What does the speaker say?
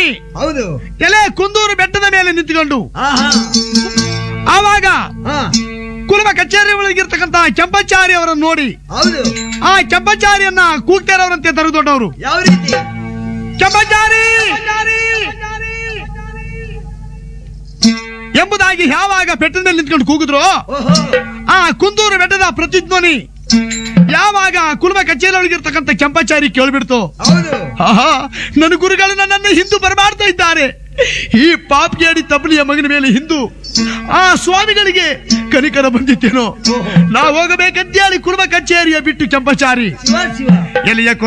ಹೌದು ಎಲೆ ಕುಂದೂರು ಬೆಟ್ಟದ ಮೇಲೆ ನಿಂತುಕೊಂಡು ಆಹಾ ಆವಾಗ ಹಾ ಕುಲುಮ ಕಚೇರಿ ಒಳಗಿರ್ತಕ್ಕಂತಹ ಕೆಂಪಚಾರಿ ಅವರನ್ನು ನೋಡಿ ಹೌದು ಆ ಕೆಂಪಚಾರಿಯನ್ನ ಕೂಗ್ತಾರವರಂತೆ ತರದೊಡ್ಡವರು ಯಾವ ರೀತಿ ಕೆಂಪಚಾರಿ ಎಂಬುದಾಗಿ ಯಾವಾಗ ಬೆಟ್ಟದ ಮೇಲೆ ನಿಂತ್ಕೊಂಡು ಕೂಗಿದ್ರು ಓಹೋ ಆ ಕುಂದೂರು ಬೆಟ್ಟದ ಪ್ರತಿಧ್ವನಿ ಯಾವಾಗ ಕುಲುಮ ಕಚೇರಿ ಒಳಗಿರ್ತಕ್ಕಂಥ ಕೆಂಪಚಾರಿ ಕೇಳ್ಬಿಡ್ತು ಹೌದು ಆಹಾ ನನ್ನ ಗುರುಗಳು ನನ್ನನ್ನು ಹಿಂದೂ ಬರಮಾಡ್ತಾ ಇದ್ದಾರೆ ಈ ಪಾಪಿಯಾಡಿ ತಪ್ಪಲಿಯ ಮಗನ ಮೇಲೆ ಹಿಂದೂ ಆ ಸ್ವಾಮಿಗಳಿಗೆ ಕನಿಕರ ಬಂದಿತ್ತೇನೋ ನಾ ಹೋಗಬೇಕಂತೇಳಿ ಕುರುಬ ಕಚೇರಿಯ ಬಿಟ್ಟು ಕೆಂಪಚಾರಿ ಶಿವ ಶಿವ ಎಲ್ಲಿಯ